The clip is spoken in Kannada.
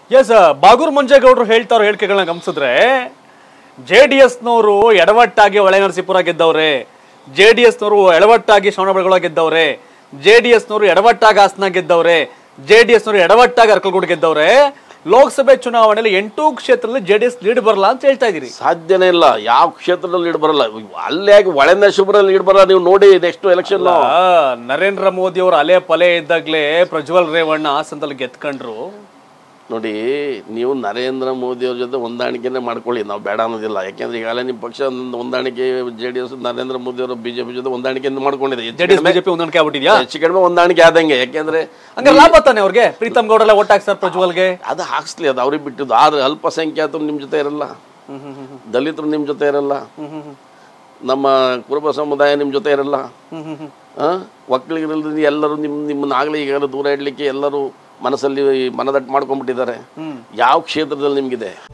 ಎಸ್ ಬಾಗೂರ್ ಮಂಜೇಗೌಡರು ಹೇಳ್ತಾರೋ ಹೇಳಿಕೆಗಳನ್ನ ಗಮನಿಸಿದ್ರೆ ಜೆ ಡಿ ಎಸ್ನವರು ಎಡವಟ್ಟಾಗಿ ಹೊಳೆ ನರಸೀಪುರ ಗೆದ್ದವ್ರೆ ಜೆ ಡಿ ಎಸ್ನವರು ಎಡವಟ್ಟಾಗಿ ಶ್ರವಣಬೆಳಗೊಳ ಗೆದ್ದವ್ರೆ ಜೆ ಡಿ ಎಸ್ನವರು ಎಡವಟ್ಟಾಗಿ ಹಾಸನ ಗೆದ್ದವ್ರೆ ಜೆ ಡಿ ಎಸ್ನವರು ಎಡವಟ್ಟಾಗಿ ಅರ್ಕಲ್ಗೂಡು ಗೆದ್ದವ್ರೆ ಲೋಕಸಭೆ ಚುನಾವಣೆಯಲ್ಲಿ ಎಂಟು ಕ್ಷೇತ್ರದಲ್ಲಿ ಜೆ ಡಿ ಎಸ್ ಲೀಡ್ ಬರಲ್ಲ ಅಂತ ಹೇಳ್ತಾ ಇದೀರಿ ಸಾಧ್ಯನೇ ಇಲ್ಲ ಯಾವ ಕ್ಷೇತ್ರದಲ್ಲಿ ಲೀಡ್ ಬರಲ್ಲ ಅಲ್ಲೇ ಆಗಿ ಒಳೆನ ಶುಭ್ರಲ್ಲಿ ಲೀಡ್ ಬರಲ್ಲ ನೀವು ನೋಡಿ ನೆಕ್ಸ್ಟ್ ಎಲೆಕ್ಷನ್ ಆ, ನರೇಂದ್ರ ಮೋದಿ ಅವರು ಅಲೆ ಪಲೆ ಇದ್ದಾಗ್ಲೇ ಪ್ರಜ್ವಲ್ ರೇವಣ್ಣ ಹಾಸನದಲ್ಲಿ ಗೆದ್ಕೊಂಡ್ರು ನೋಡಿ ನೀವು ನರೇಂದ್ರ ಮೋದಿ ಅವ್ರ ಜೊತೆ ಹೊಂದಾಣಿಕೆನೇ ಮಾಡ್ಕೊಳ್ಳಿ ನಾವು ಬೇಡ ಅನ್ನೋದಿಲ್ಲ ಯಾಕೆಂದ್ರೆ ಈಗಾಗಲೇ ನಿಮ್ಮ ಪಕ್ಷ ಒಂದು ಹೊಂದಾಣಿಕೆ J D S Narendra Modi ಅವರು ಬಿಜೆಪಿ ಜೊತೆ ಹೊಂದಾಣಿಕೆ ಮಾಡ್ಕೊಂಡಿದೆ ಹೆಚ್ಚು ಜೆ ಡಿ ಎಸ್ ಕಡಿಮೆ- ಬಿಜೆಪಿ ಹೊಂದಾಣಿಕೆ ಆಗ್ಬಿಟ್ಟಿದ್ಯಾ ಹೆಚ್ಚು ಕಡಿಮೆ ಹೊಂದಾಣಿಕೆ ಆದಂಗೆ ಯಾಕೆಂದ್ರೆ ಹಂಗಾರೆ ಲಾಭ ತಾನೆ ಅವ್ರಿಗೆ ಪ್ರೀತಮ್ ಗೌಡ ಎಲ್ಲ ಒಟ್ಟಾಗ್ತಾರೆ ಪ್ರಜ್ವಲ್ಗೆ ಅದು ಹಾಕ್ಸ್ಲಿ ಅದು ಅವ್ರಿಗೆ ಬಿಟ್ಟಿದ್ದು ಆದ್ರೆ ಅಲ್ಪಸಂಖ್ಯಾತರು ನಿಮ್ಮ ಜೊತೆ ಇರಲ್ಲ ದಲಿತರು ನಿಮ್ಮ ಜೊತೆ ಇರಲ್ಲ ನಮ್ಮ ಕುರುಬ ಸಮುದಾಯ ನಿಮ್ಮ ಜೊತೆ ಇರಲ್ಲ ಆ? ಒಕ್ಕಲಿಗರಲ್ಲಿ ಎಲ್ಲರೂ ನಿಮ್ಮ ನಿಮ್ಮನ್ನ ಆಗಲೇ ಈಗ ದೂರ ಇಡಲಿಕ್ಕೆ ಎಲ್ಲರೂ ಮನಸ್ಸಲ್ಲಿ ಮನದಟ್ಟು ಮಾಡ್ಕೊಂಡ್ಬಿಟ್ಟಿದ್ದಾರೆ ಯಾವ ಕ್ಷೇತ್ರದಲ್ಲಿ ನಿಮಗಿದೆ